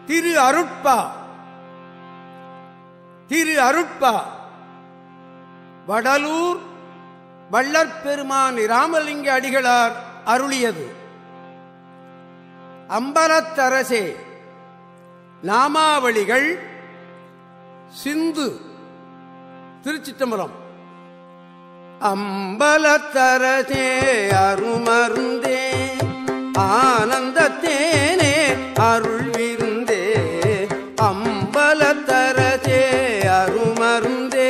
திரு அருட்பா திரு அருட்பா வடலூர் வள்ளற்பெருமான் இராமலிங்க அடிகளார் அருளியது அம்பலத்தரசே நாமாவளிகள் சிந்து திருச்சிட்டம்பலம் அம்பலத்தரசே அருமருந்தே ஆனந்தத்தேனே அருள் விருந்தே அம்பலத்தரசே அருமருந்தே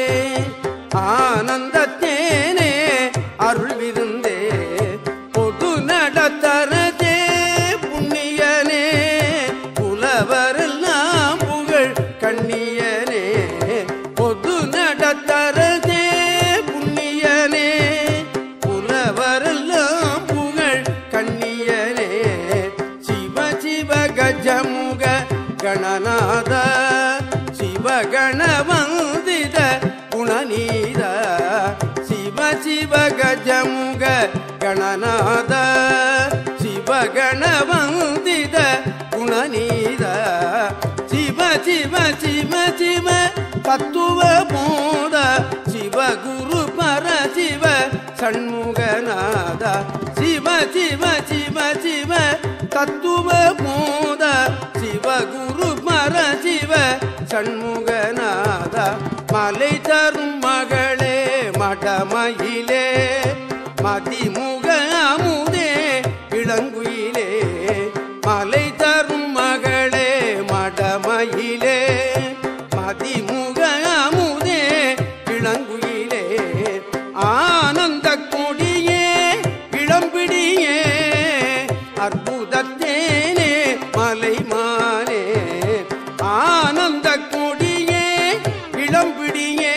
ஆனந்தத்தேனே அருள் விருந்தே பொது நடத்தரதே புண்ணியனே புலவரெல்லாம் புகழ் கண்ணியனே பொது நடத்தரதே புண்ணியனே புலவரெல்லாம் புகழ் கண்ணியனே சிவ சிவ கஜமுக கணநாத சிவகண வந்தித குணநீத சிவ சிவ கஜமுக கணநாத சிவகண வந்தித குணநீத சிவ சிவ சிவ சிவ தத்துவ போத சிவ குரு பர சிவ சண்முகநாத சிவ சிவ சிவ சிவ தத்துவ போத சிவ குரு பர சிவ சண்முகநாத மலை தரும் மகளே மடமயிலே மதிமுக அமுதே இளங்குயிலே மலை தரும் மகளே மடமயிலே மதிமுக அமுதே இளங்குயிலே ஆனந்த கொடியே இளம்பிடியே அற்புதத்தேனே மலைமானே ஆனந்த கொடியே இளம்பிடியே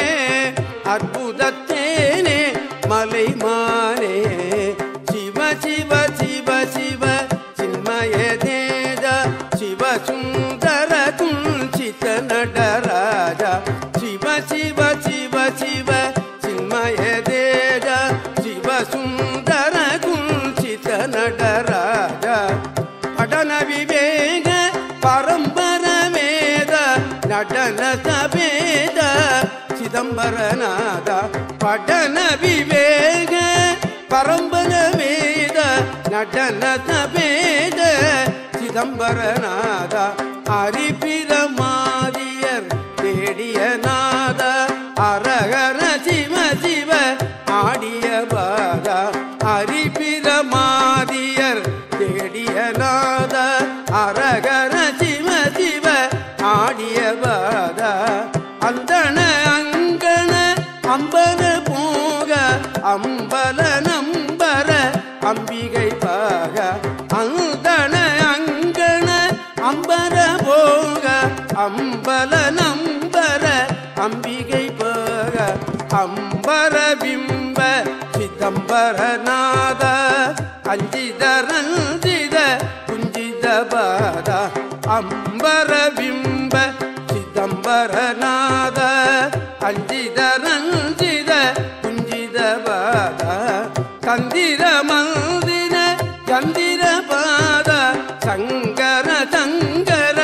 அற்புதத்தேனே மலைமானே சிவ சிவ சிவ சிவ சின்மய தேஜ சிவ சுந்தர துஞ்சித நடராஜா சிவ சிவ சிவ சிவ சின்மய தேஜ சிவ சுந்தர குஞ்சித நடராஜா படன விவேக பரம்பர வேத நடன சபேத சிதம்பரநாத படன விவேக பரம்பர வேத நடன சபேத சிதம்பரநாத அரிபிரமாதியர் தேடிய நாத அரகர சிவ சிவ ஆடிய பாதா அரிபிரமாதியர் தேடிய நாத அரகர சிவ சிவ ஆடிய பாதா அந்தன அங்கன அம்பல போக அம்பல நம்பர அம்பிகை பாக அந்தன அங்கன அம்பர போக அம்பல நம்பர அம்பிகை பாக அம்பர பிம்ப சிதம்பரநாத அஞ்சித ரஞ்சித குஞ்சித பாத அம்பர பிம்ப சிதம்பரநாத அஞ்சித ரஞ்சித குஞ்சித பாத தந்திர மந்திர சந்திர பாத சங்கர சங்கர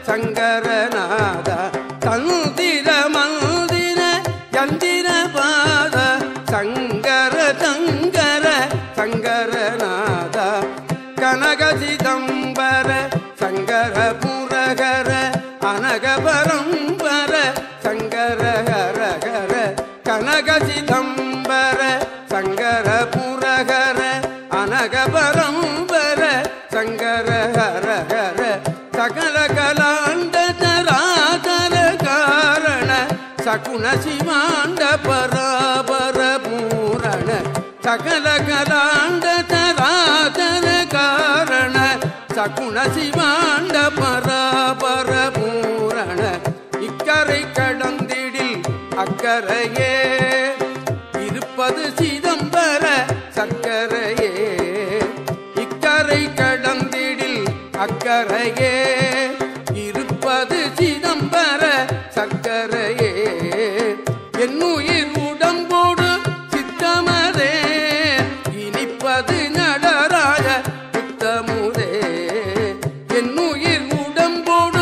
சங்கரநாத தந்திர மந்திர சந்திர பாத சங்கர சங்கர சங்கரநாத கனக சிதம்பர சங்கர புரகர அனக பரம்பர சங்கர ஹர ஹர கனக சிதம்பர சங்கர புரகர அனக பரம்பர சங்கர ஹர ஹர சகல கலாண்ட தராதர காரண சகுண சிவாண்ட பராபர பூரண சகல கலாண்ட தராதர காரண சகுண சிவாண்ட பராபர பூரண இக்கரை கடந்திடில் அக்கரையே இருப்பது சிதம்பர சக்கரையே இக்கரை கடந்திடில் அக்கரையே இருப்பது சிதம்பர சக்கரையே என்னுயிர் உடம்போடு சித்தமதே இனிப்பது நடராஜ புத்தமுதே என்னுயிர் உடம்போடு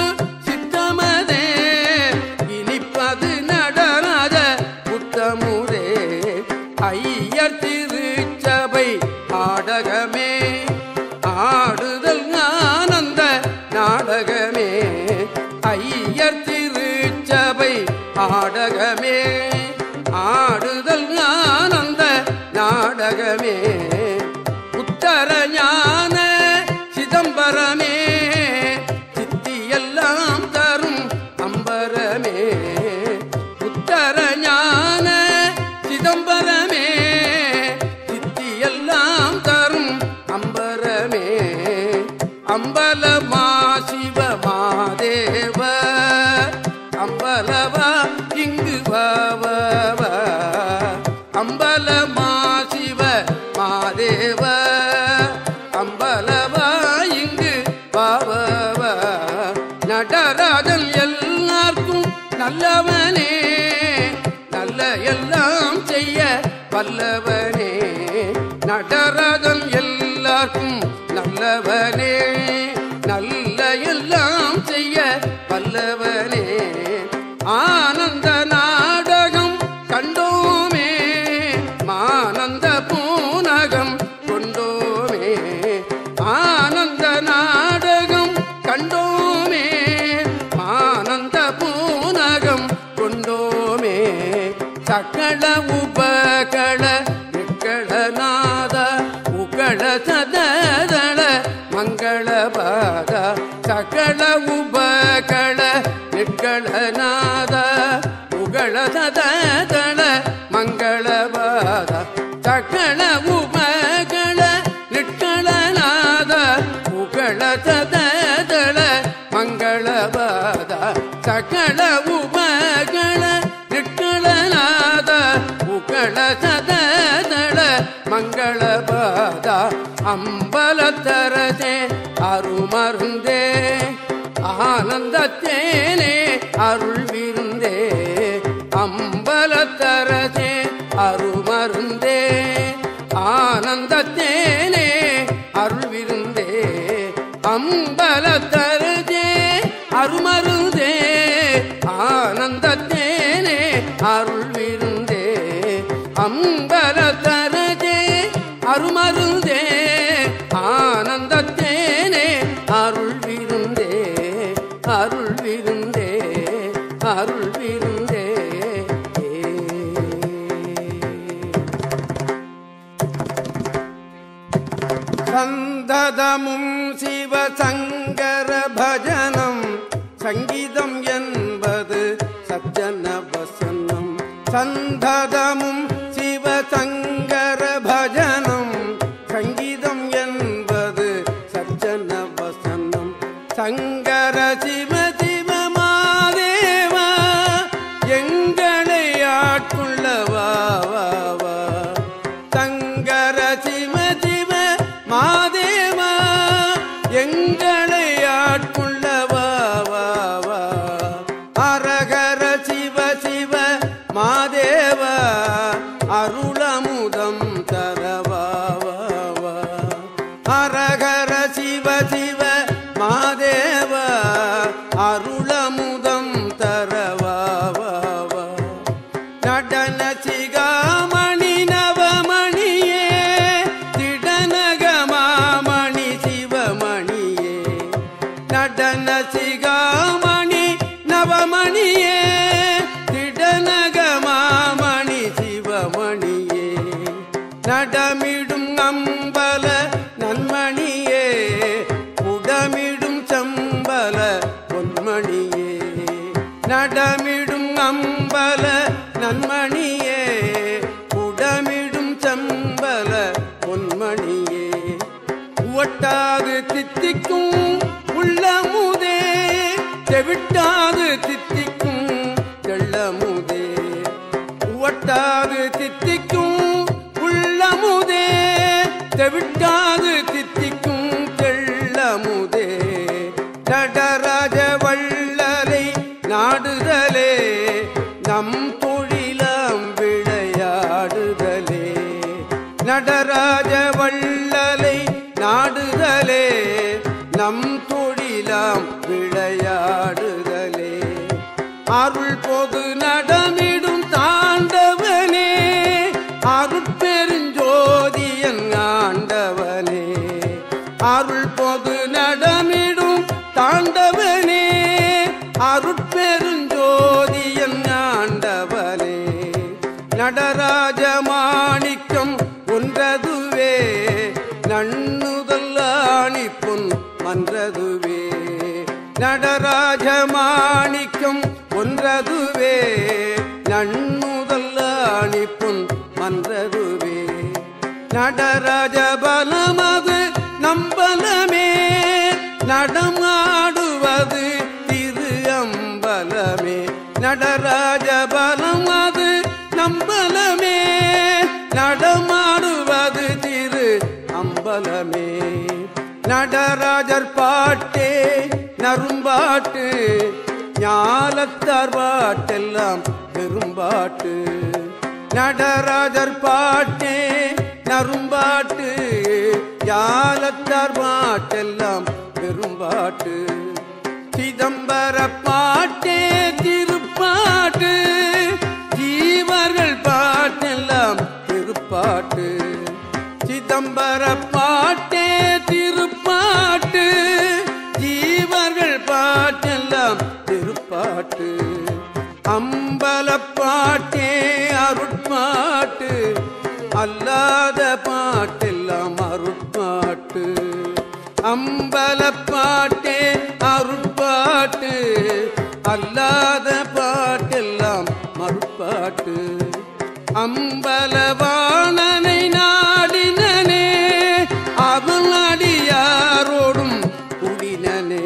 அம்பரமே உத்தர ஞான சிதம்பரமே சித்தியெல்லாம் தரும் அம்பரமே உத்தர ஞான சிதம்பரமே சித்தியெல்லாம் தரும் அம்பரமே அம்பலமா சிவ மாதேவ அம்பலவா இங்கு வாவ அம்பலமா சிவ மாதேவ அம்பலவா இங்கு வாவ நடராஜன் எல்லாருக்கும் நல்லவனே நல்ல எல்லாம் செய்ய வல்லவனே நடராஜன் எல்லாருக்கும் நல்லவனே நல்ல எல்லாம் செய்ய வல்லவனே ஆனந்த நாடகம் கண்டோமே மானந்த பூனகம் கொண்டோமே ஆனந்த நாடகம் கண்டோமே ஆனந்த பூனகம் கொண்டோமே சகல உபகள நிக்களநாத உகள சததள மங்களபாத சகல உபகள நிக்களநாத உகள சததள மங்களபாத சகல உபகள நிக்களநாத உகள சததள மங்களபாத சகல உபகள நிக்களநாத உகள சததள மங்களபாத அம்பலத்தரசே அருமருந்தே ஆனந்தத்தேனே அருள் விருந்தே அம்பலத்தரசே அருமருந்தே ஆனந்தத்தேனே அருள் விருந்தே அம்பலத்தரசே அருமருந்தே ஆனந்தத்தேனே அருள் விருந்தே அம்பலத்தரசே அருமருந்தே ஆனந்தத்தேனே அருள் விருந்தே அருள் விருந்தே அருள் விருந்தே சந்ததமும் சிவசங்கர பஜனம் சங்கீதம் என்பது சஜ்ஜன வசனம் சந்ததமும் சிவசங்கர பஜனம் சங்கீதம் என்பது சஜ்ஜன வசனம் சங்கர சிவ சிவ மாதேவா எங்களை ஆட்கொள்ளவா வா வா சங்கர சிவ சிவ மாதேவா எங்களை ஆட்கொள்ளவா வா வா அரகர சிவ சிவ மாதேவா அருளமுதம் தரவா வா வா அரகர சிவ சிவ மாதேவா அருளமுதம் தரவா வா வா நடன சிகாமணி நவமணியே திடனகமாமணி சிவமணியே நடன சிகாமணி நவமணியே திடனகமாமணி சிவமணியே நடமிடும் அம்பல நன்மணியே உடமிடும் சம்பல பொன்மணியே நடமிடும் அம்பல நன்மணியே உடமிடும் சம்பல பொன்மணியே உவட்டாது தித்திக்கும் உள்ளமுதே தெவிட்டாது தித்திக்கும் தெள்ளமுதே உவட்டாது தித்திக்கும் உள்ளமுதே தெவிட்டாது தித்திக்கும் தெள்ளமுதே நடராஜ வள்ளலை நாடுதலே நம் தொழிலாம் விளையாடுதலே நடராஜ வள்ளலை நாடுதலே நம் தொழிலாம் விளையாடுதலே அருள் பொது நடமிடும் தாண்டவனே அருட்பெருஞ்சோதியன் ஆண்டவனே அருள் பொது நடமிடும் தாண்டவனே அருட்பெருஞ்சோதியன் ஆண்டவனே நடராஜ மாணிக்கம் ஒன்றது ஒன்றதுவே நடராஜ மாணிக்கம் ஒன்றதுவே நன்னுதல் அணிப்பும் மன்றதுவே நடராஜ பலமது நம்பலமே நடமாடுவது திரு அம்பலமே நடராஜ பலமது நம்பலமே நடமாடுவது திரு அம்பலமே நடராஜர் பாட்டே நரும்பாட்டு ஞாலத்தார் பாட்டெல்லாம் பெரும்பாட்டு நடராஜர் பாட்டே நரும்பாட்டு ஞாலத்தார் பாட்டெல்லாம் பெரும்பாட்டு சிதம்பர பாட்டே திருப்பாட்டு ஜீவர்கள் பாட்டெல்லாம் திருப்பாட்டு சிதம்பர பாட்டே திருப்பாட்டு ஜீவர்கள் பாட்டெல்லாம் திருப்பாட்டு அம்பல பாட்டே அருட்பாட்டு அல்லாத பாட்டெல்லாம் அருட்பாட்டு அம்பல பாட்டே அருட்பாட்டு அல்லாத பாட்டெல்லாம் மறுப்பாட்டு அம்பலவாணனை நாடினனே அவன் அடியாரோடும் குடினனே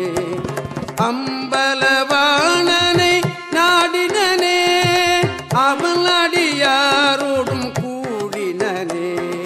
அம்பலவாணனை நாடினனே அவன் அடியாரோடும் கூடினனே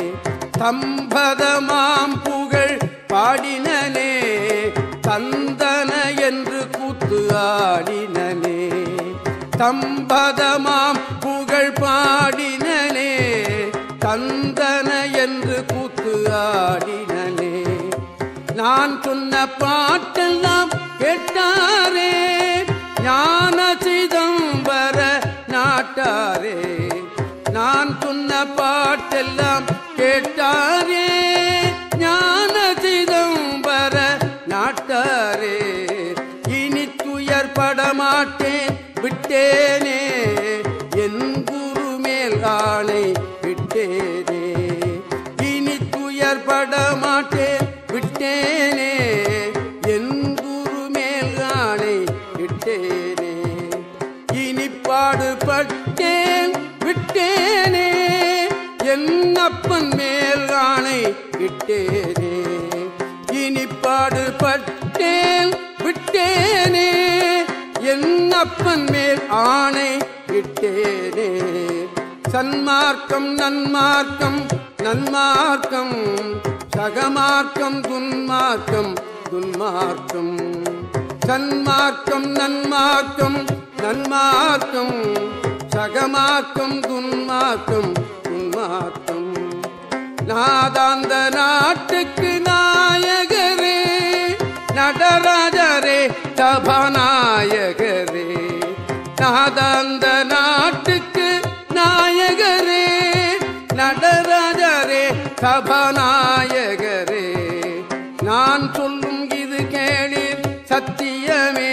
தம்பதமாம் புகழ் பாடினனே தந்தன என்று கூத்து ஆடினனே தம்பதமாம் புகழ் பாடினனே தந்தன என்று கூத்து ஆடினனே நான் சொன்ன பாட்டெல்லாம் கேட்டாரே ஞான சிதம்பர நாட்டாரே நான் சொன்ன பாட்டெல்லாம் கேட்டாரே ஞான சிதம்பர நாட்டாரே இனி துயர் படமாட்டேன் விட்டேனே என் குரு மேல் ஆணை விட்டேனே இனி துயர் படமாட்டேன் விட்டேனே என் குரு மேல் ஆணை விட்டேனே இனி பாடுபட்டேன் விட்டேனே என் அப்பன் மேல் ஆணை விட்டேனே இனி பாடுபட்டேன் விட்டேனே என் அப்பன் மேல் ஆணை விட்டேனே சன்மார்க்கம் நன்மார்க்கம் நன்மார்க்கம் சகமார்க்கம் துன்மார்க்கம் துன்மார்க்கம் சன்மார்க்கம் நன்மார்க்கம் நன்மார்க்கம் சகமார்க்கம் துன்மார்க்கம் துன்மார்க்கம் நாதாந்த நாட்டுக்கு நாயகரே நடராஜரே சபாநாயகரே நாதாந்த நாட்டுக்கு நாயகரே நடராஜரே சபாநாயகரே நான் சொல்லும் இது கேளீர் சத்தியமே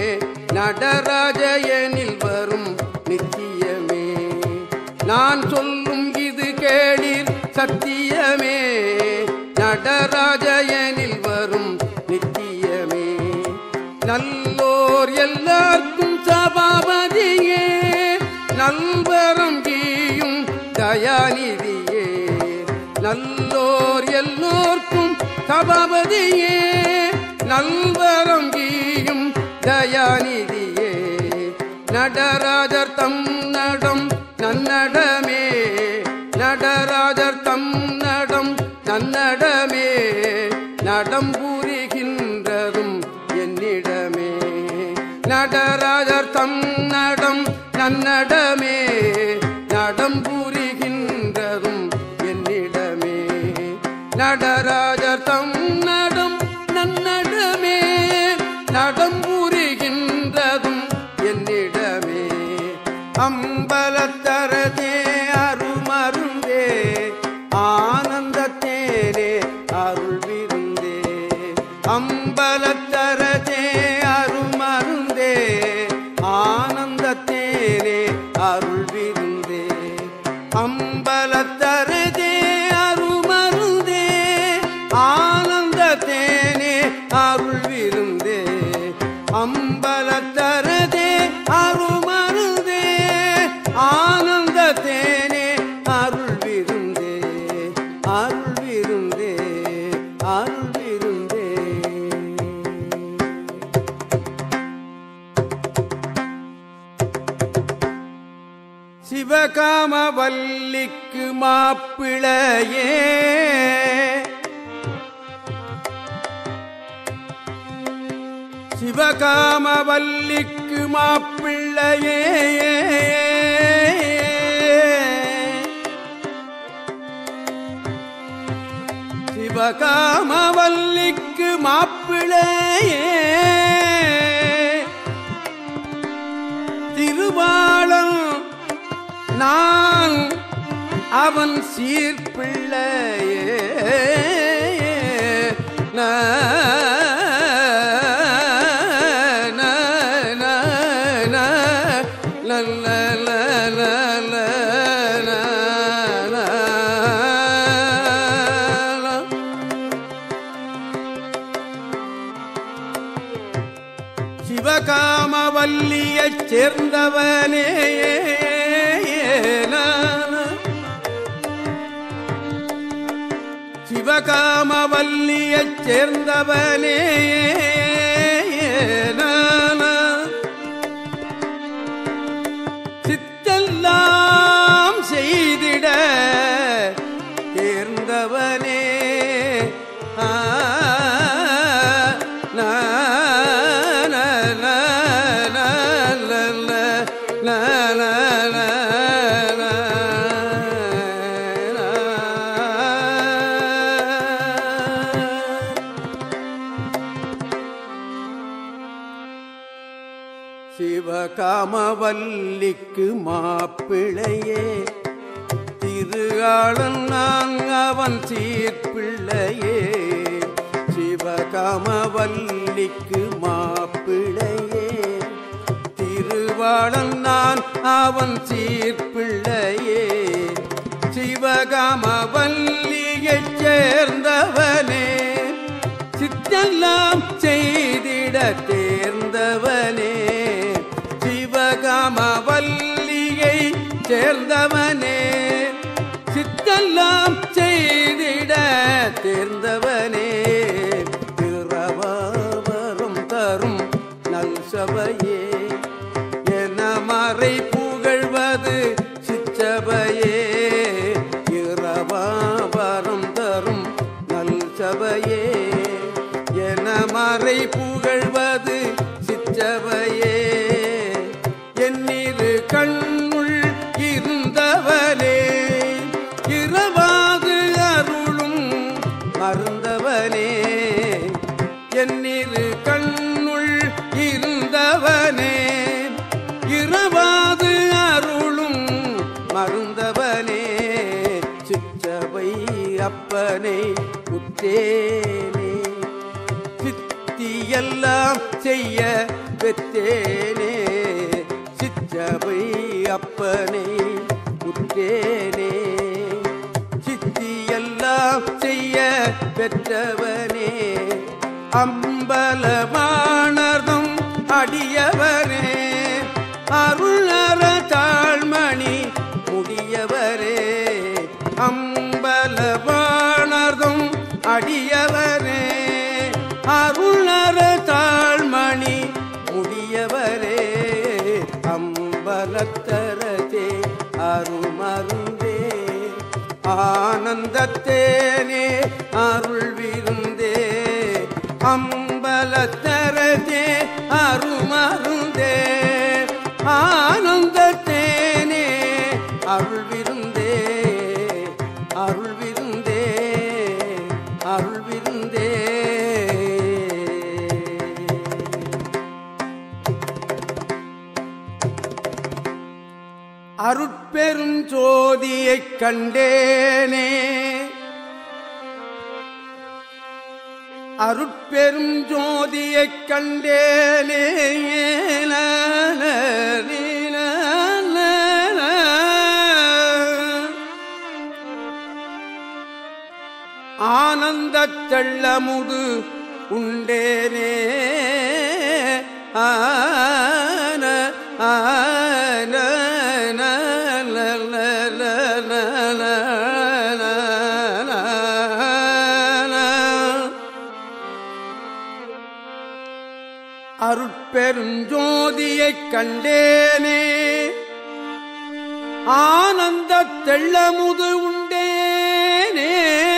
நடராஜயனில் வரும் நித்தியமே நான் சொல்லும் இது கேளீர் சத்தியமே நடராஜயனில் வரும் நித்தியமே நல்லோர் எல்லாருக்கும் சபாபதியே நல்வரம் கீயும் தயாநிதியே நல்லோர் எல்லோர்க்கும் சபாபதியே நல்வரம் கீயும் தயாநிதியே நடராஜர் தம் நடம் நன்னடமே நடராஜர் தம் நடம் நன்னடமே நடம் புரிகின்றதும் என்னிடமே நடராஜர் தம் நடம் நன்னடமே நடம் புரிகின்றதும் என்னிடமே நடராஜர் தம் நடம் நன்னடமே நடம் புரிகின்றதும் என்னிடமே அம்பலத்தரதே அருமருந்தே ஆனந்தத்தேனே அருள் விருந்தே அம்பலத்தரதே அருமருந்தே ஆனந்தத்தேனே அருள் விருந்தே அம்பலத்தரதே அருமருந்தே ஆனந்தத்தேனே அருள் விருந்தே அம்பலத்தரதே அருமருந்தே ஆனந்த தேனே அருள் விருந்தே அருள் விருந்தே அருள் விருந்தே சிவகாமவல்லிக்கு மாப்பிளையே சிவகாமவல்லிக்கு மாப்பிள்ளையே சிவகாமவல்லிக்கு மாப்பிள்ளையே திருவாளம் நான் அவன் சீர்பிள்ளையே ந, ந, ந, ந, ல, ல, ல, ல, ல, ல, ல, ல. சிவகாமவல்லியைச் சேர்ந்தவனே சிவகாமவல்லியைச் சேர்ந்தவனே சித்தெல்லாம் செய்திட தேர்ந்தவனே ஆ, நா, நா, நா, நா, லா, லா, லா, லா, லா, லா, லா. சிவகாமவல்லிக்கு மாப்பிள்ளையே திருஆளன் நான் அவன் சீர்பிள்ளையே சிவகாமவல்லிக்கு மாப்பிள்ளையே திருவாளன் நான் அவன் சீர்பிள்ளையே சிவகாமவல்லியைச் சேர்ந்தவனே சித்தெல்லாம் செய்திட தேர்ந்தவனே சிவகாமவல்லியை சேர்ந்தவனே சித்தெல்லாம் செய்திட தேர்ந்தவனே பிறவாவரம் தரும் நல் சபையே என மறை புகழ்வது சிச்சபையே இரவாவரம் தரும் நல் சபையே என மறை புகழ்வது சிச்சபையே என்னிரு கண்ணுள் இருந்தவனே இரவாது அருளும் மருந்தவனே என்னிரு கண்ணுள் இருந்தவனே இரவாது அருளும் மருந்தவனே சிற்றவை அப்பனை உற்றேனே சித்தியெல்லாம் செய்ய பெற்றேனே சிற்றவை அப்பனை உற்றேனே சித்தியெல்லாம் செய்ய பெற்றவனே அம்பலமானதும் அடியவரே அருளற தாழ்மணி முடியவரே அம்பலமானதும் அடியவரே அருளற தாழ்மணி முடியவரே அம்பலத்தரதே அருமருந்தே ஆனந்தத்தேனே அருள் விருந்தே அம்பலத்தரதே அருமருந்தே ஆனந்தத்தேனே அருள் விருந்தே அருள் விருந்தே அருள் விருந்தே அருட்பெரும் ஜோதியைக் கண்டேனே அருட்பெரும் ஜோதியைக் கண்டேனே ஆனந்தச் செள்ளமுது உண்டேனே ஆன ஆன ந, ல, ல, ல, ல, ல, ல, ல, ல. அருட்பெருஞ்சோதியைக் கண்டேனே ஆனந்த தெள்ளமுது உண்டேனே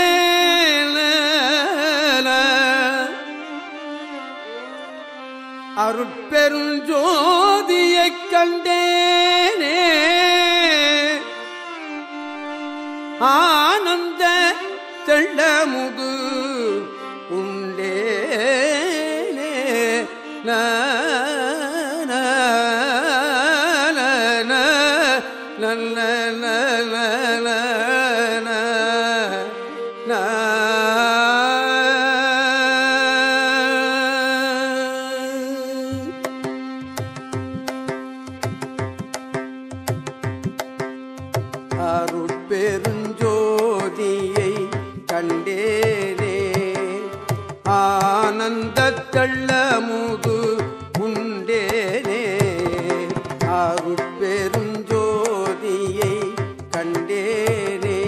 அருட்பெருஞ்சோதியைக் கண்டேனே ஆனந்த தெள்ளமுது உண்டேனே ந, ந, ந, ந, ந, ந, ந, ந, ந, ந, ந. அருட்பெருஞ்சோதியை கண்டேனே ஆனந்த தள்ளமுது உண்டேனே அருட்பெருஞ்சோதியை கண்டேனே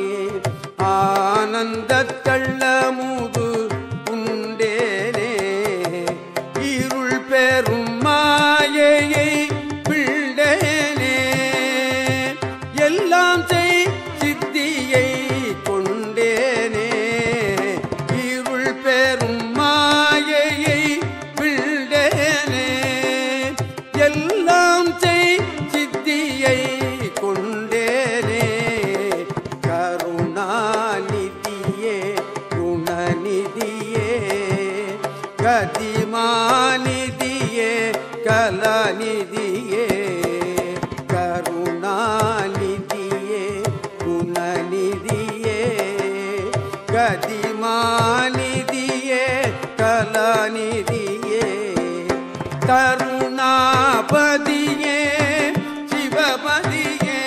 ஆனந்த தள்ளமுது உண்டேனே இருள் பெரும் மாயையை பிள்ளேனே எல்லாம் செய் சித்தியை கொண்டேனே இருள் பெரும் மாயையை பிள்ளேனே எல்லாம் செய் சித்தியை கொண்டேனே கருணாநிதியே குணநிதியே கதிமாநிதியே கலாநிதியே கருணாநிதியே குணநிதியே கதிமாநிதியே கலாநிதியே கருணாபதியே சிவபதியே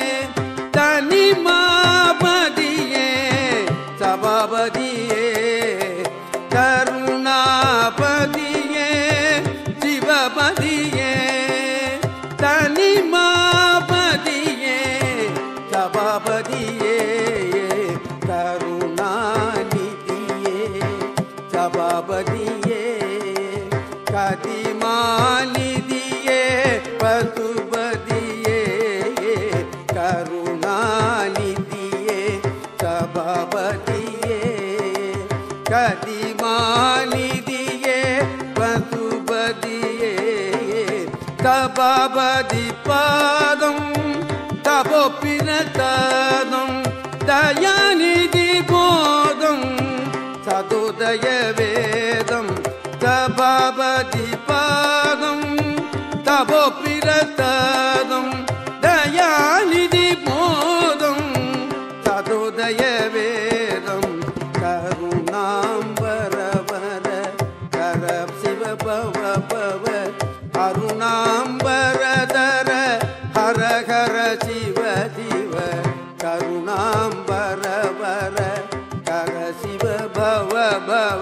தனிமாபதியே சபாபதியே கருணாபதியே சிவபதியே தனிமாபதியே சபாபதியே கருணாநிதியே சபாபதியே கதிமாநிதியே பசுபதியே கருணாநிதியே சபாபதியே கதிமாநிதியே பசுபதியே தபாபதி பாதம் தபோப்பினதாதம் தயாநிதி போதம் சதுதய வேதம் தபாபதி பாதம் தபோப்பிரதாதம் தயாநிதி போதம் சதுதய வேதம் கருணாம்பரவர கர சிவ பவ பவ அருணாம்பரதர ஹர ஹர சிவ சிவ கருணாம்பரவர கர சிவ பவ பவ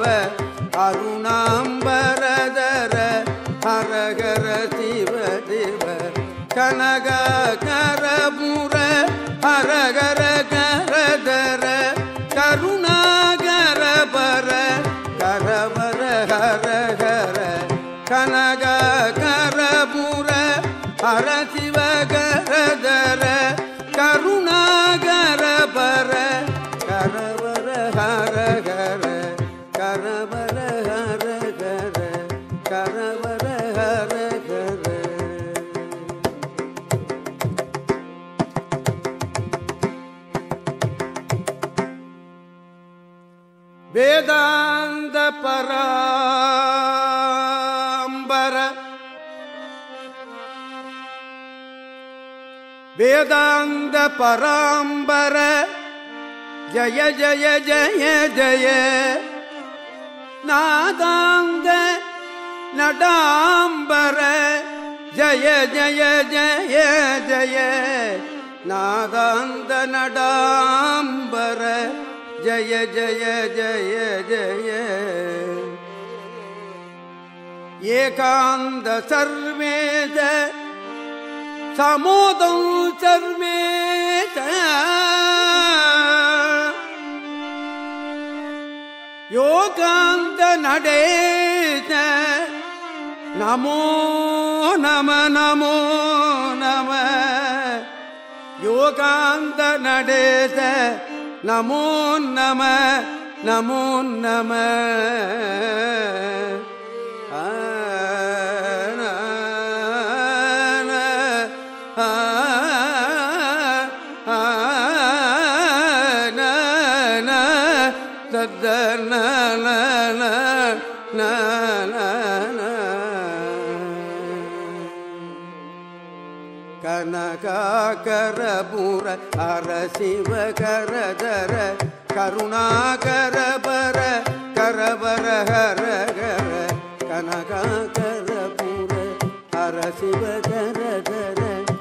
அருணாம்பரதர ஹர ஹர சிவ சிவ கனக கரபுர ஹர ஹர கரதர கருணாகர பர கரவர ஹர ஹர கனக கரபுர ஹர சிவ கரதர கருணாகர பர கரவர ஹர ஹர கரவர ஹர ஹர கரவர ஹர ஹர வேதாந்த பராம்பர வேதாந்த பராம்பர ஜய ஜய ஜய ஜய நாதாந்த நடாம்பர ஜய ஜய ஜய ஜய நாதாந்த நடாம்பர ஜய ஜய ஜய ஜய ஏகாந்த சர்வேத சமோதம் சர்வேத யோகாந்த நடேத நமோ நம நமோ நம யோகாந்த நடேத நமோ நம நமோ நம ஆ, நா, நா, ஆ, ஆ, நா, நா, தத்த, நா, நா, நா, நா, நா, நா. கனகாகரபுர அரசிவ கரதர கருணாகரபர கரபர ஹர கர கனகாகரபுர அரசிவ கரதர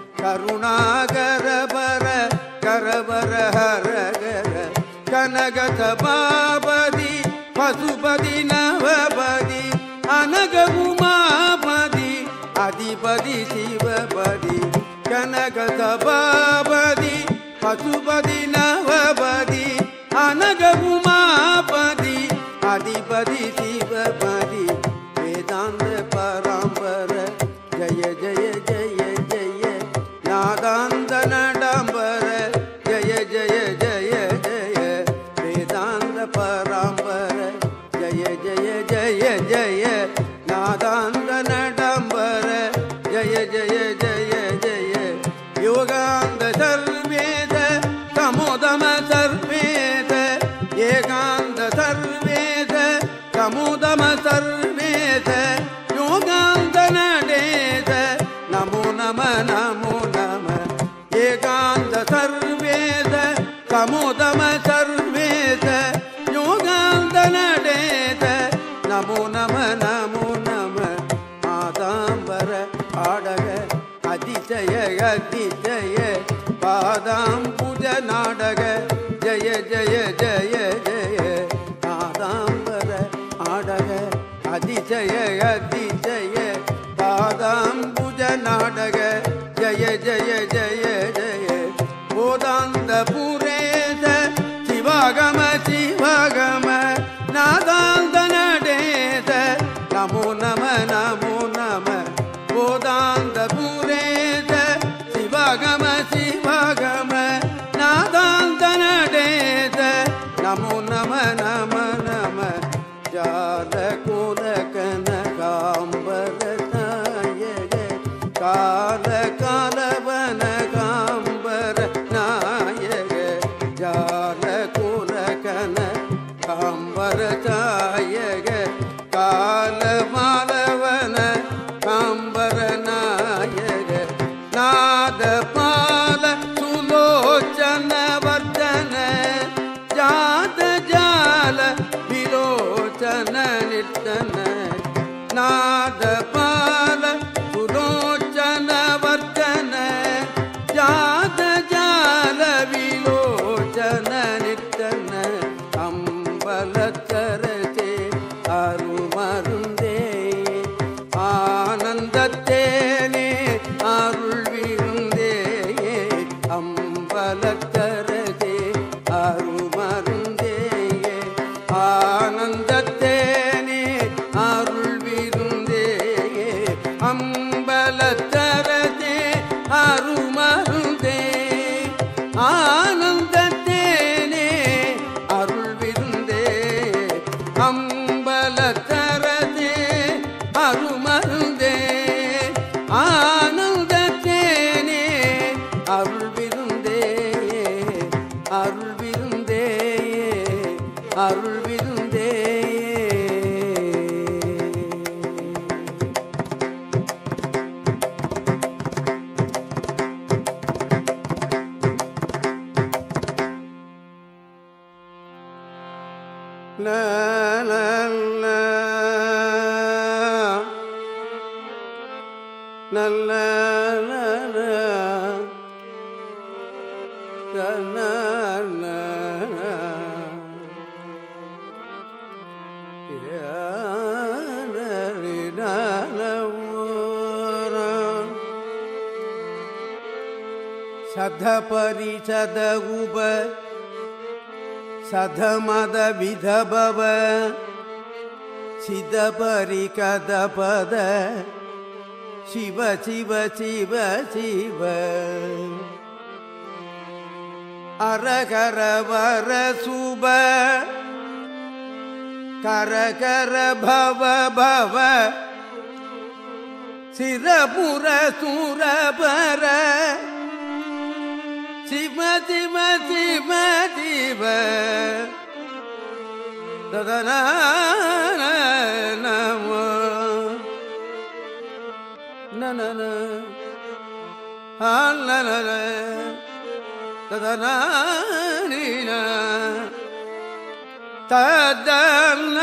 கருணாகரபர கரபர ஹர கர கனகத பாபதி பசுபதி நவபதி அனக உமாபதி அதிபதி சிவபதி கனக சபாபதி பசுபதி நவபதி அனக உமாபதி அதிபதி சிவபதி வேதாந்த பராம்பர ஜய ஜய ஜய ஜய நாதாந்த நடாம்பர ஜய ஜய ஜய ஜய வேதாந்த பராம்பர ஜய ஜய ஜய ஜய நாதாந்த நடாம்பர ஜய ஜய ஜய ஜய யோகாந்த சர்வேத சமுதம சர்வேத ஏகாந்த சர்வேத சமுதம சர்வேத யோகாந்த நடேத நமோ நம நமோ நம ஏகாந்த சர்வேத சமுதம சர்வேத யோகாந்த நடேத நமோ நம நமோ நம ஆதாம்பர ஆடக அதிசய அதிசய பாதாம்புஜ நாடக ஜய ஜய ஜய ஜய ஆதாம்பர ஆடக அதிசய அதிசய பாதாம்புஜ நாடக ஜய ஜய ஜய ஜய போதாந்த புரேத சிவாகம சிவாகம நாதாந்த நடேத நமோ நம நமோ நம போதாந்த புரேத சிவாகம சிவாகம நாதாந்த நடேத நமோ நம நம நம ஜால குல கனகாம்பர நாயக கால காலவன காம்பர நாயக ஜால குல கன காம்பர தாயக கால மாலவன காம்பர நாயக நாத பால சுலோச்சன வர்தன ஜாத ஜால விரோச்சன நித்தன நாத பால சுலோச்சன வர்தன ஜாத ஜால விலோச்சன நித்தன அம்பலத்தரசே அருமருந்தே ஆனந்தத்தேனே அருள் விருந்தே அம்பலத்தரசே அருமருந்தே ஆனந்தத்தேனே அருள் விருந்தே அம்பலத்தரசே அருமருந்தே ஆனந்தத்தேனே அருள் விருந்தே அம்பலத்தரதே அருமருந்தே ஆனந்தத்தேனே அருள் விருந்தே அருள் விருந்தே அருள் விருந்தே la la la la la la la la la la ya la la la சதபரிசத உப சதமத விதபவ சிதபரி கதபத சிவ சிவ சிவ சிவ அரகர வர சுப கரகர பவ பவ சிரபுர சுரபர சிவ சிவ சிவ சிவ ததன நமோ நன ஆலன ததன ததன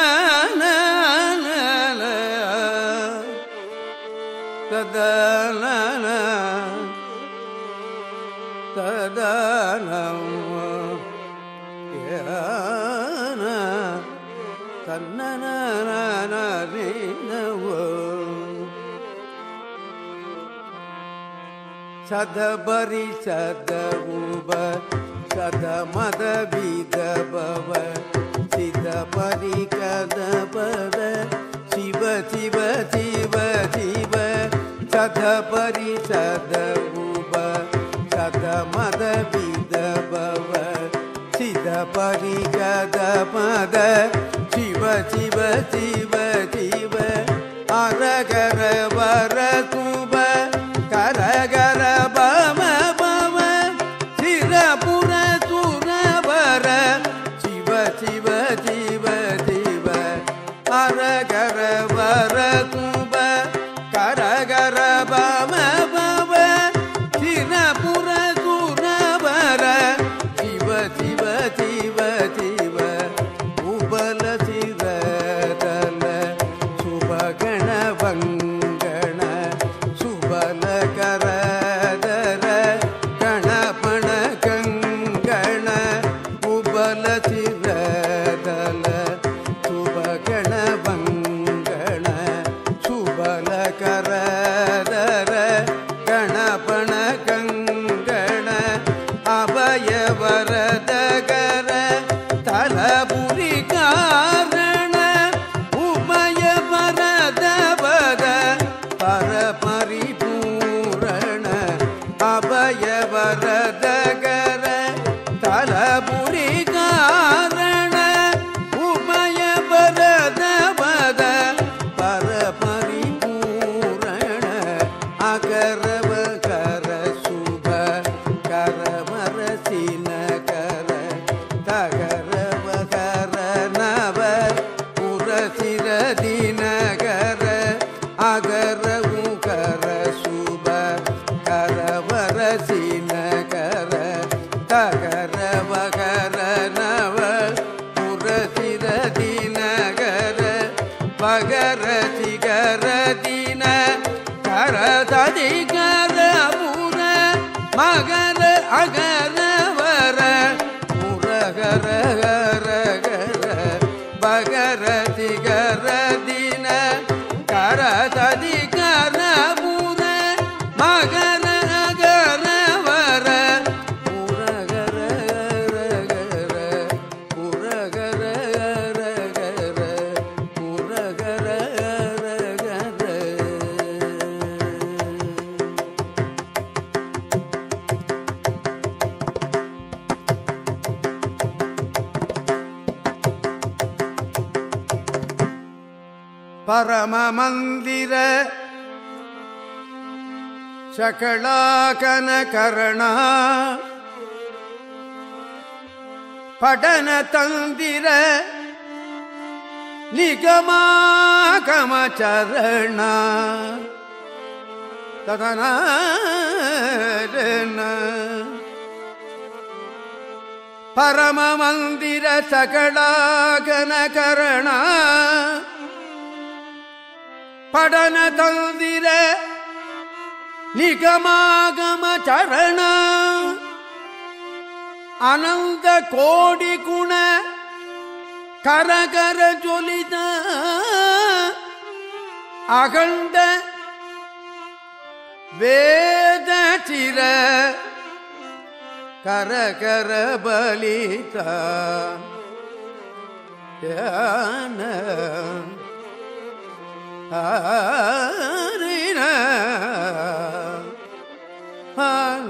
ததன ததனம் தன்னனவோ சதபரி சதவுப சதமத விதபவ சிதபரி கதபத சிவ சிவ சிவ சிவ சதபரி சதவுப சதமத விதபவ சிதபரி கதபத சிவ சிவ சிவ சிவ அரகர வர துப கரகர பம பம சிரபுர சுரவர சிவ சிவ சிவ சிவ அரகர வர துப கரகர பம பம சிரபுர சுரவர சிவ சிவ சிவ சிவ உபல சிரதல சுபகண வங்கண சுபல கரதர கணபண கங்கண உபல சிரதல சுபகண வங்கண சுபல கரதர கணபண கங்கண அபய வரதகர தலபுரி காரண உபய வரதபத பரபரிபூரண அபய வரதகர தலபுரி காரண உபய வரதபத பரபரிபூரண அகரவ கர சுப கரமர சினகர தகரவ கர நவ புரசிர தினகர அகரவு கர சுப கரவர சினகர தகரவ கர நவ புரசிர தினகர பகர சிகர தின கரததி கரபுர மகர அகர வர முரகர கர கர பகர சிகர தின கரததி கரபுர மகர அகர வர முரகர கர முரகர கர முரகர கர பரமமந்திர சகலாகன கரணா படன தந்திர நிகமாகம சரண ததன பரமமந்திர சகலாகன கரணா படன தந்திர நிகமாகம சரண அனந்த கோடி குண கரகர ஜொலித அகண்ட வேத சிர கரகர பலிதா யான ஆரின ஆன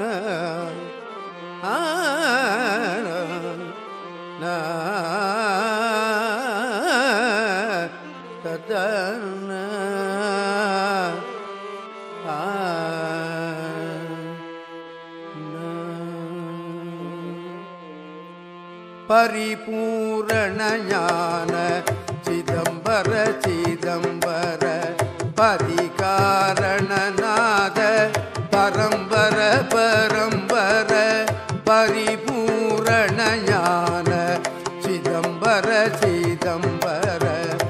ஆன நா ததன ஆ பரிபூரண ஞான சிதம்பர சிதம்பர பதிகாரணநாத பரம்பர பரம்பர பரிபூரண ஞான சிதம்பர சிதம்பர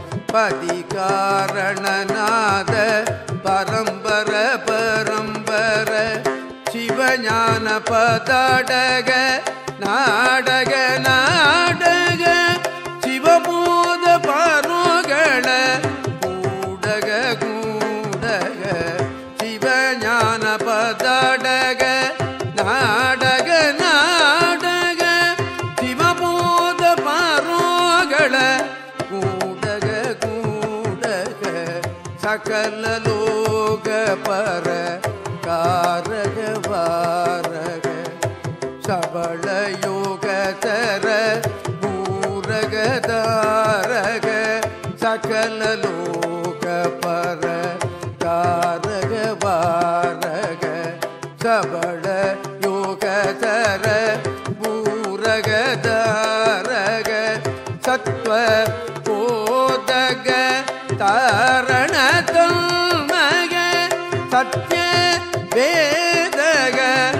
பதிகாரணநாத பரம்பர பரம்பர சிவஞான பதடக நாடக நாடக சிவபூத பரோகள கூடக கூடக சிவஞான பதடக நாடக நாடக சிவபூத பரோகள கூடக கூடக சகல லோக பர காரக வாரக சபள யோக தர பூரக தாரக சகல லோக பர காரக வாரக சபள யோக தர பூரக தாரக சத்வ போதக தாரண தன்மக சத்ய வேதக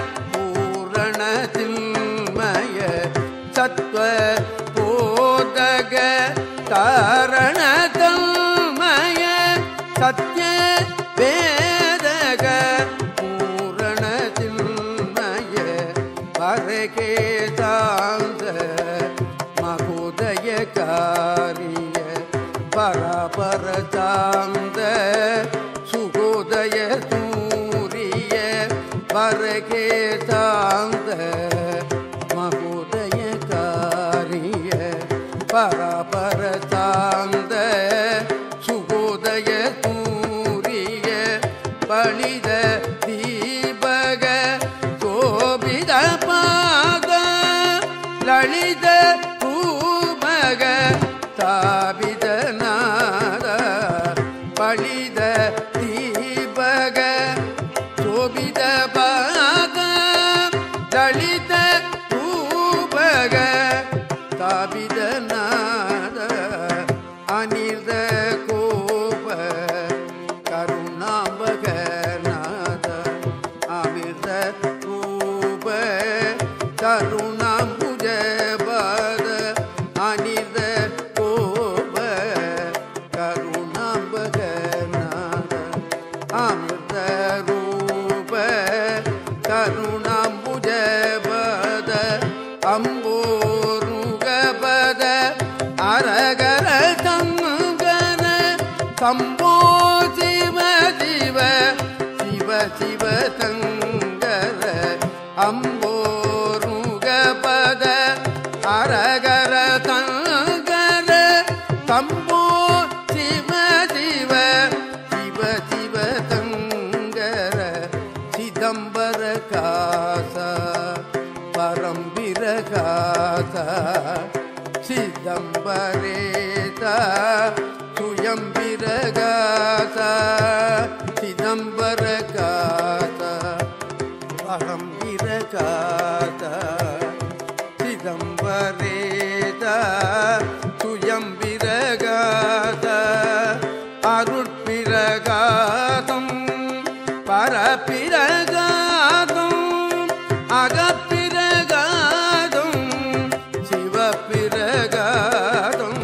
பூரணதில்மய சத்வ போதக தாரண தன்மய சத்ய வேதக பூரணதில்மய பரகே தாந்த மகோதய காரிய பரபர தாந்த சுகோதய தூரிய பரகே தாந்த மகோதய காரிய பரபர தாந்த சுகோதய தூரிய பலித தீபக கோபித பாத லலித பூமக தாபித நாத பலித தீபக சோபித பாத லலித பூபக தாபித நாத அனிர்த கோப கருணாம்பக நாத அமிர்த ரூப கருணாம்புஜ பத அனிர்த கோப கருணாம்பக நாத அமிர்த ரூப கருணாம்புஜ பத அம்போருகபத அரகர தங்கர சம்போ சிவ சிவ சிவ சிவ தங்கர அம்போருகபத அரகர தங்கர சம்போ சிவ சிவ சிவ சிவ தங்கர சிதம்பர காச பரம்பிர காச சிதம்பரேத சுயம்பிர காச சிதம்பர காச பரம்பிர காச சிதம்பரேத சுயம்பிரகாத அருட்பிரகாதம் பரப்பிரகாதம் அகப்பிரகாதம் சிவப்பிரகாதம்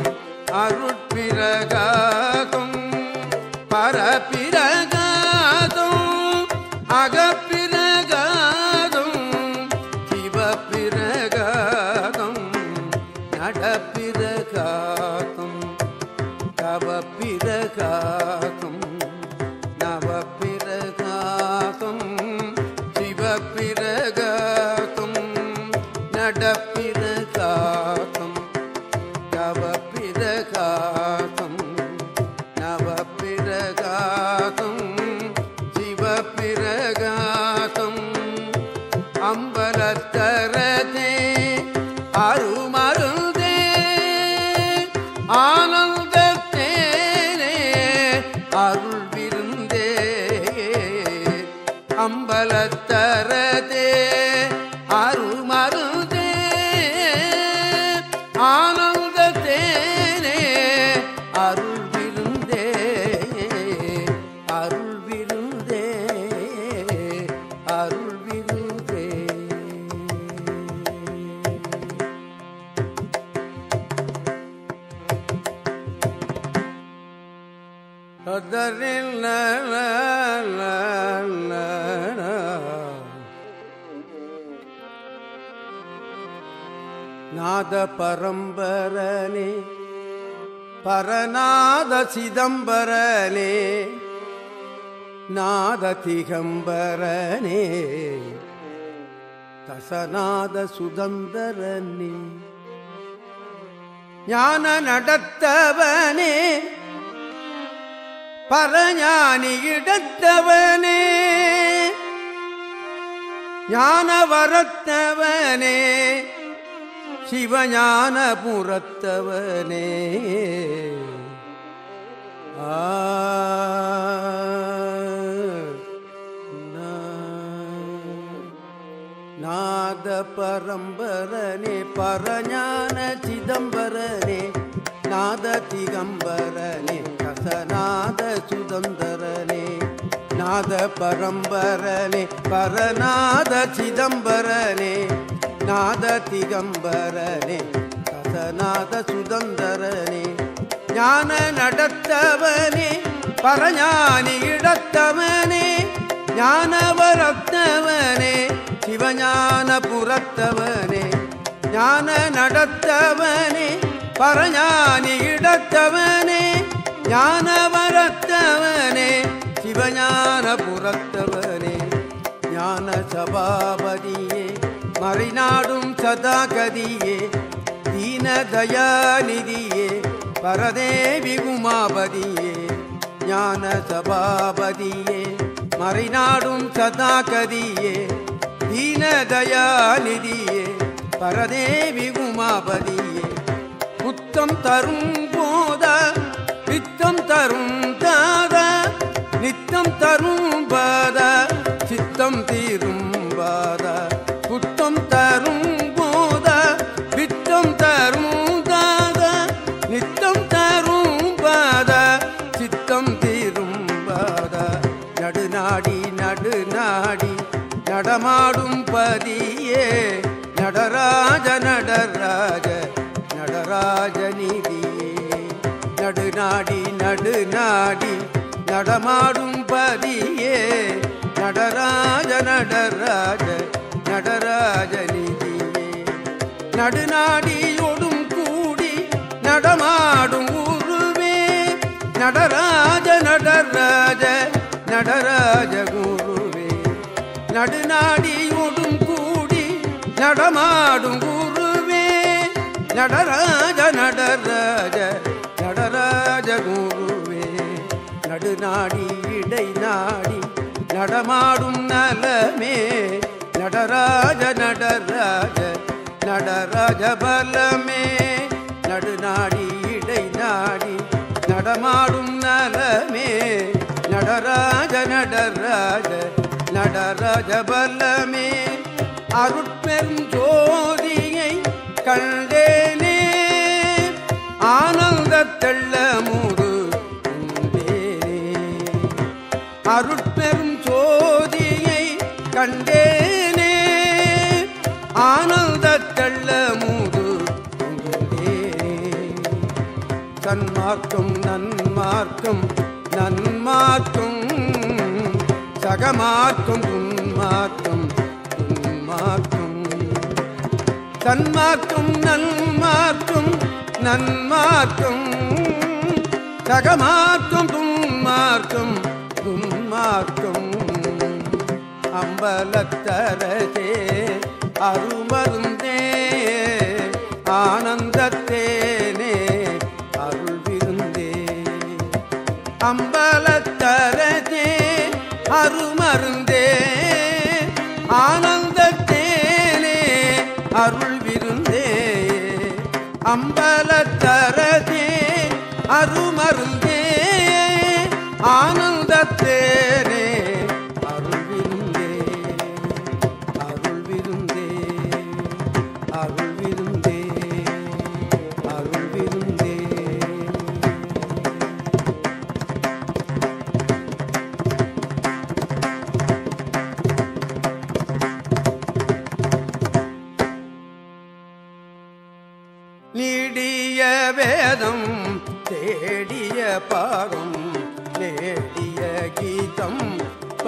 அருட்பிரகாதம் பரப்பிரகாதம் அகப்பிரகாதம் சிவப்பிரகாதம் நடப்பிரகாதம் தவப்பிரகாதம் நவப்பிரகாதம் சிவப்பிரகாதம் அம்பலத்தரதே அருமருதே ஆனந்தத்தேனே அருள் விருந்தே அருள் விருந்தே அருள் விருந்தே அதரில் நாத பரம்பரனே பரநாத சிதம்பரனே நாத திகம்பரனே தசநாத சுதந்தரனே ஞான நடத்தவனே பரஞானி இடத்தவனே ஞான வரத்தவனே சிவஞான புறத்தவனே ஆ நாத பரம்பரனே பரஞான சிதம்பரனே நாத திகம்பரனே கசநாத சுதந்தரனே நாத பரம்பரனே பரநாத சிதம்பரனே நாத திகம்பரனே கசநாத சுதந்தரனே ஞான நடத்தவனே பரஞானி இடத்தவனே ஞானவரத்தவனே சிவஞான புறத்தவனே ஞான நடத்தவனே பரஞானி இடத்தவனே ஞானவரத்தவனே சிவஞான புறத்தவனே ஞான சபாபதியே மறைநாடும் சதாகதியே தீன தயாநிதியே பரதேவி உமாபதியே ஞான சபாபதியே மறைநாடும் சதாகதியே தீன தயாநிதியே பரதேவி உமாபதியே புத்தம் தரும் போத பித்தம் தரும் தாத நித்தம் தரும் பாத சித்தம் தீரும் பாத புத்தம் தரும் போத பித்தம் தரும் தாத நித்தம் தரும் பாத சித்தம் தீரும் பாத நடுநாடி நடுநாடி நடமாடும் பதியே நடராஜ நடராஜ நடராஜ நிதியே நடுநாடி நடுநாடி நடமாடும் பதியே நடராஜ நடராஜ நடராஜ நிதியே நடுநாடியோடும் கூடி நடமாடும் உருவே நடராஜ நடராஜ நடராஜ குருவே நடுநாடியோடும் கூடி நடமாடும் குருவே நடராஜ நடராஜ நடராஜ குருவே நடுநாடி இடை நாடி நடமாடும் நலமே நடராஜ நடராஜ நடராஜ பலமே நடுநாடி இடை நாடி நடமாடும் நலமே நடராஜ நடராஜ நடராஜ பலமே அருட்பெரும் ஜோதியை கண்டேனே ஆனந்த தெள்ள மூடு அருட்பெரும் ஜோதியை கண்டேனே ஆனந்த தெள்ள மூடு சன்மார்க்கம் நன்மார்க்கம் நன்மார்க்கம் சகமார்க்கம் துன்மார்க்கம் துன்மார்க்கம் சன்மார்க்கம் நன்மார்க்கம் நன்மார்க்கம் சகமார்க்கம் துன்மார்க்கம் துன்மார்க்கம் அம்பலத்தரதே அருமருந்தே ஆனந்தத்தேனே அருள் விருந்தே அம்பலத்தரதே அருமருந்தே ஆனந்தத்தேனே அருள் விருந்தே அம்பலத்தரதே அருமருந்தே ஆனந்தத்தேனே அருள் விருந்தே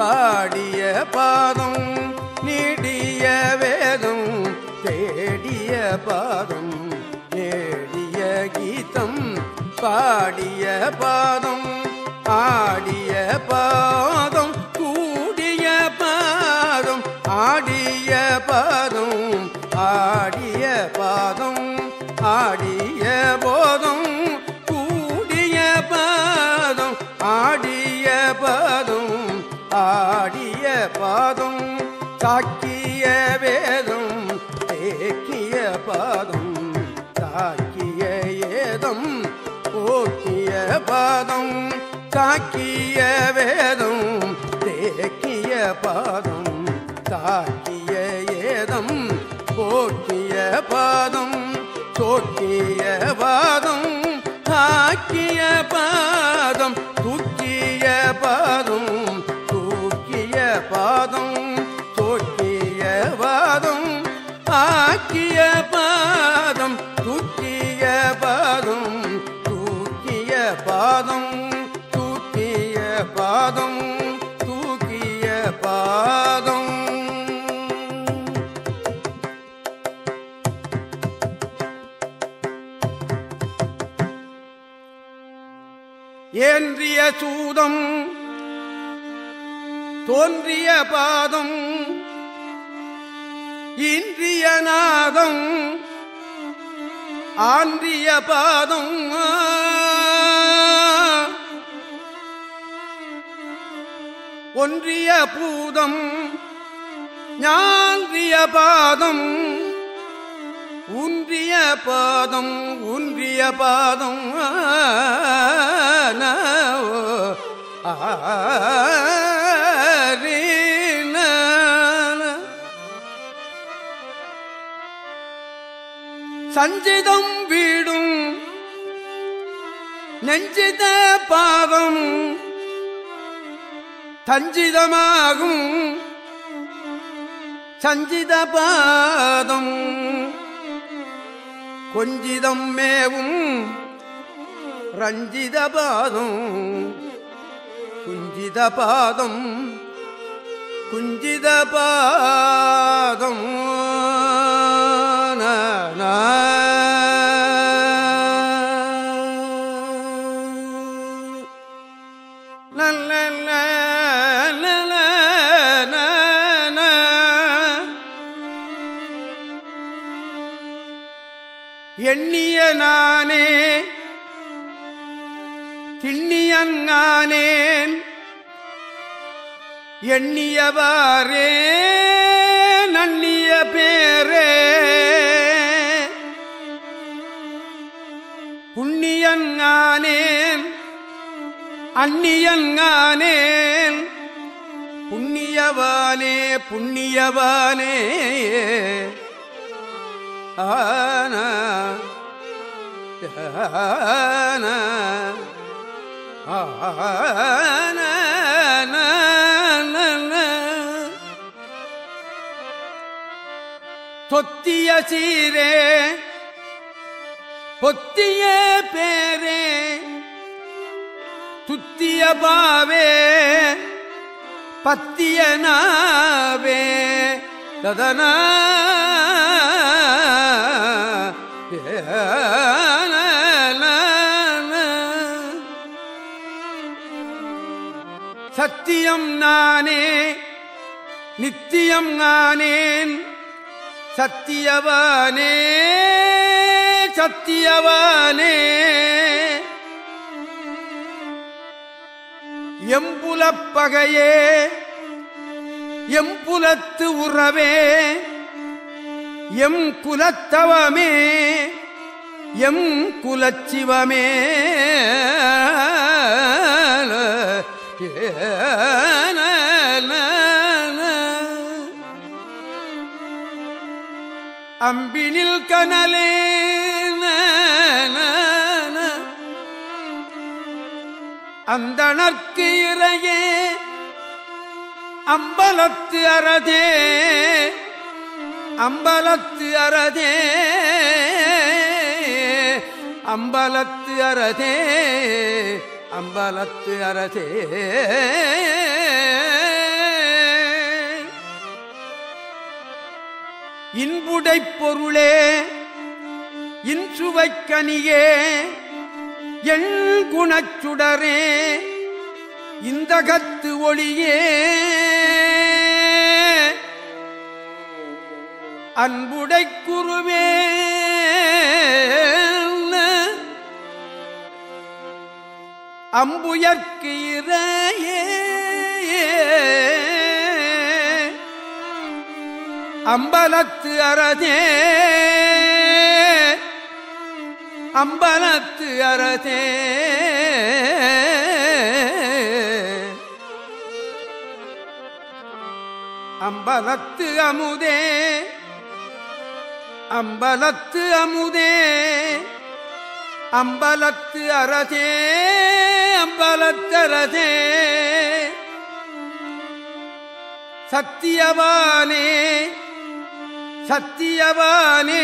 பாடிய பாதம் நீடிய வேதம் தேடிய பாதம் நேடிய கீதம் பாடிய பாதம் ஆடிய பாதம் கூடிய பாதம் ஆடிய பாதம் ஆடிய பாதம் ஆடிய போதம் கூடிய பாதம் ஆடிய பாதம் ஆடிய பாதம் தாக்கிய வேதம் தேக்கிய பாதம் தாக்கிய ஏதம் போக்கிய பாதம் தாக்கிய வேதம் தேக்கிய பாதம் தாக்கிய ஏதம் போக்கிய பாதம் சோக்கிய பாதம் தாக்கிய பாதம் தூக்கிய பாதம் தூக்கிய பாதம் சோக்கிய பாதம் ஆக்கிய பாதம் தூக்கிய பாதம் தூக்கிய பாதம் தூக்கிய பாதம் தூக்கிய பாதம் ஏன்றிய சூதம் தோன்றிய பாதம் இன்றிய நாதம் ஆன்றிய பாதம் ஒன்றிய பூதம் ஞான்றிய பாதம் ஊன்றிய பாதம் ஊன்றிய பாதம் சஞ்சிதம் வீடும் நெஞ்சித பாதம் சஞ்சிதமாகும் சஞ்சித பாதம் கொஞ்சிதம் மேவும் ரஞ்சித பாதம் குஞ்சித பாதம் குஞ்சித பாதம் நா, நா. நல்ல எண்ணிய நானே திண்ணியன் நானேன் எண்ணியவாரே நன்னிய பேரே புண்ணியன் நானேன் அந்நியன் நானேன் புண்ணியவானே புண்ணியவானே ஆனா ஆனா ஆனா தொத்திய சீரே பொத்திய பேரே துத்திய பாவே பத்திய நாவே ததனா சத்தியம் நானே நித்தியம் நானேன் சத்தியவானே சத்தியவானே எம்புலப்பகையே எம்புலத்து உறவே எம் குலத்தவமே எம் குலச்சிவமே அம்பினில் கனலே அந்தணர்க்கு இறையே அம்பலத்து அறதே அம்பலத்து அறதே அம்பலத்து அறதே அம்பலத்து அறதே அமுதைப் பொருளே இன்சுவைக்கனியே எள் குணச்சுடரே இந்தகத்து ஒளியே அன்புடை குருவே அம்புயர்க்கு இறையே அம்பலத்து அறதே அம்பலத்து அறதே அம்பலத்து அமுதே அம்பலத்து அமுதே அம்பலத்து அறதே அம்பலத்தரதே சத்தியவானே சத்தியவானே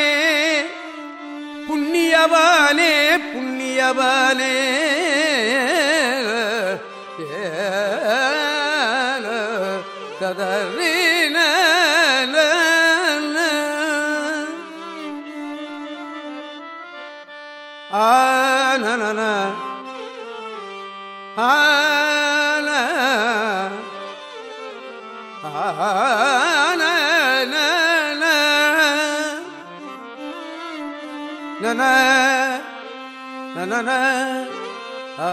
புண்ணியவானே புண்ணியவானே ததறின ஆனன ஆன ஆன நன நன ஆ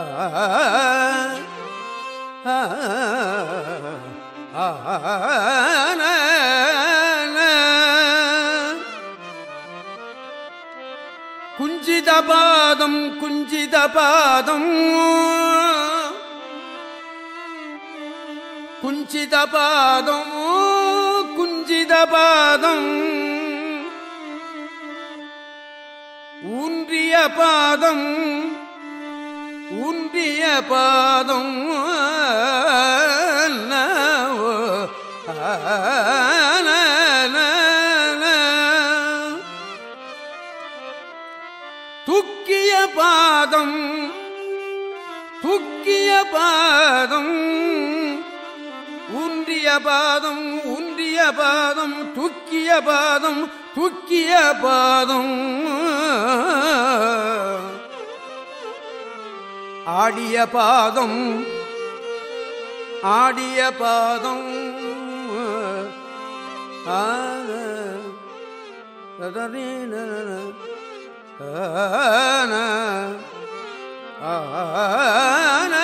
குஞ்சிதபாதம் குஞ்சிதபாதம் குஞ்சிதபாதம் குஞ்சிதபாதம் ஊன்றிய பாதம் ஊன்றிய பாதம் துக்கிய பாதம் துக்கிய பாதம் ஊன்றிய பாதம் ஊன்றிய பாதம் துக்கிய பாதம் துக்கிய பாதம் ஆடிய பாதம் ஆடிய பாதம் ஆன ததரீன ஆன ஆன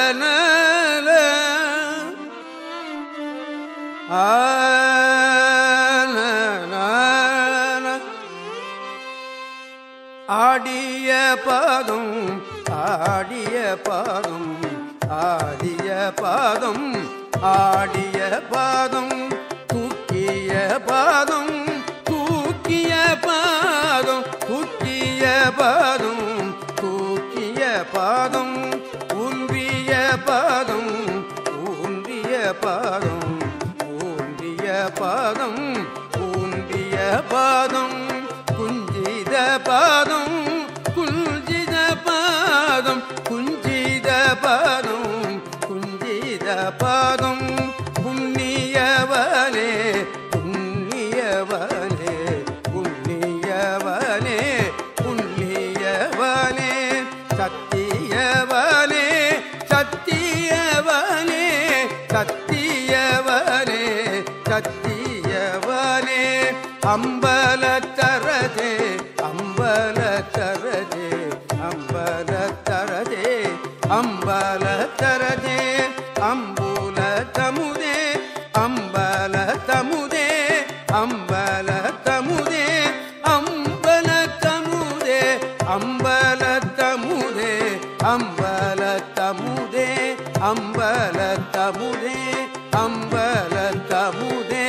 ஆடிய பாதம் ஆடிய பாதம் ஆடிய பாதம் ஆடிய பாதம் தூக்கிய பாதம் தூக்கிய பாதம் தூக்கிய பாதம் தூக்கிய பாதம் ஊன்றிய பாதம் ஊன்றிய பாதம் ஊன்றிய பாதம் ஊன்றிய பாதம் குஞ்சித பாதம் குஞ்சித பாதம் குஞ்சித பாதம் குஞ்சித பாதம் புண்ணியவனே புண்ணியவனே புண்ணியவனே புண்ணியவனே சத்தியவனே சத்தியவனே சத்தியவனே சத்தியவனே அம்பலத்தரதே அம்பலத்தரதே அம்பலத்தரதே அம்பலத்தரதே அம்புல தமுதே அம்பல தமுதே அம்பல தமுதே அம்பல தமுதே அம்பல தமுதே அம்பல தமுதே அம்பல தமுதே அம்பல தமுதே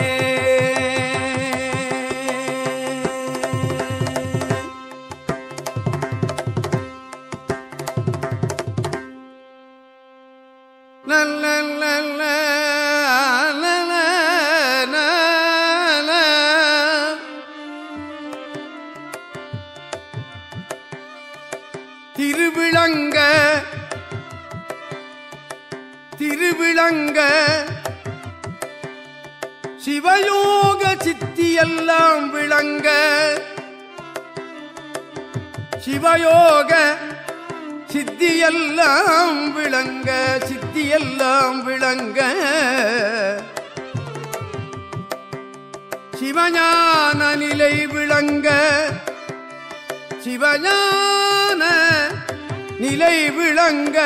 நல்ல நல்ல திருவிளங்க திருவிளங்க சிவயோக சித்தியெல்லாம் விளங்க சிவயோக சித்தியெல்லாம் விளங்க சித்தியெல்லாம் விளங்க சிவஞான நிலை விளங்க சிவஞான நிலை விளங்க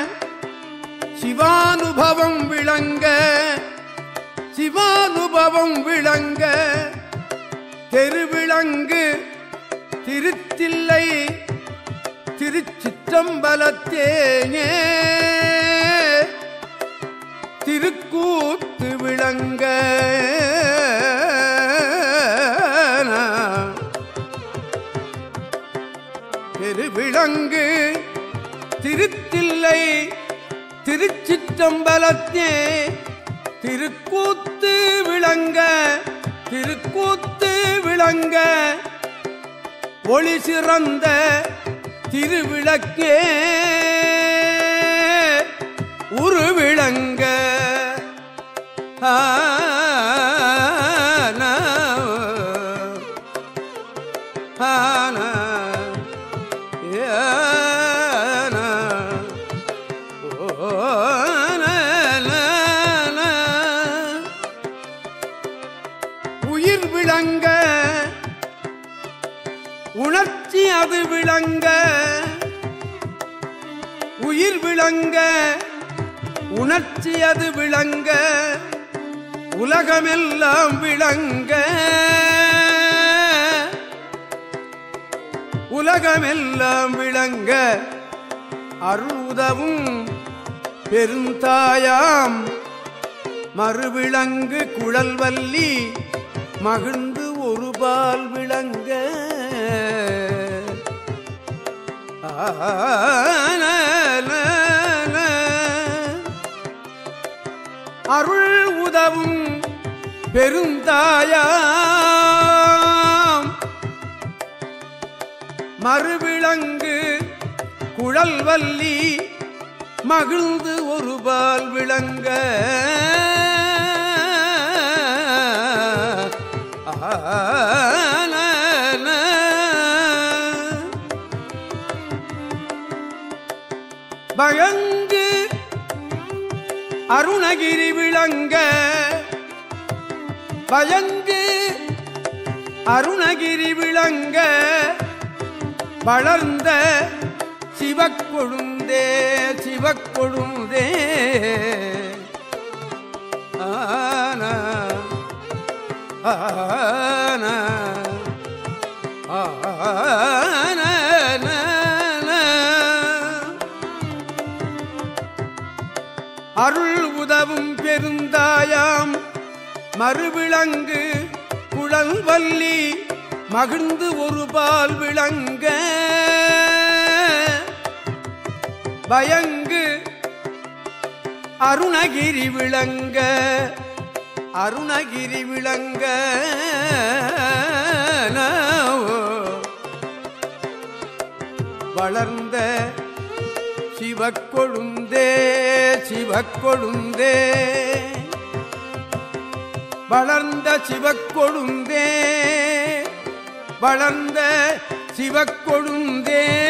சிவானுபவம் விளங்க சிவானுபவம் விளங்க தெருவிளங்கு திருத்தில்லை திருச்சிற்றம்பலத்தேனே திருக்கூத்து விளங்க பெருவிளங்கு திருத்தில்லை திருச்சிற்றம்பலத்தே திருக்கூத்து விளங்க திருக்கூத்து விளங்க ஒளி சிறந்த திருவிளக்கே உருவிளங்க ஆன ஆன ஏன ஓன உயிர் விளங்க உணர்ச்சி அது விளங்க உயிர் விளங்க உணர்ச்சி அது விளங்க உலகமெல்லாம் விளங்க உலகமெல்லாம் விளங்க அருளுதவும் பெருந்தாயாம் மறுவிளங்கு குழல்வல்லி மகிழ்ந்து ஒரு பால் விளங்க அருள் உதவும் பெருந்தாயாம் மறுவிளங்கு குழல்வல்லி மகிழ்ந்து ஒரு பால் விளங்க ஆன பயங்கு அருணகிரி விளங்க பயங்கு அருணகிரி விளங்க வளர்ந்த சிவக்கொழுந்தே சிவக்கொழுந்தே ஆன ஆன ஆன அருள் உதவும் பெருந்தாயாம் மறுவிளங்கு குழல்வல்லி மகிழ்ந்து ஒரு பால் விளங்க பயங்கு அருணகிரி விளங்க அருணகிரி விளங்க வளர்ந்த சிவக்கொழுந்தே சிவக்கொழுந்தே வளர்ந்த சிவக்கொழுந்தே வளர்ந்த சிவக்கொழுந்தே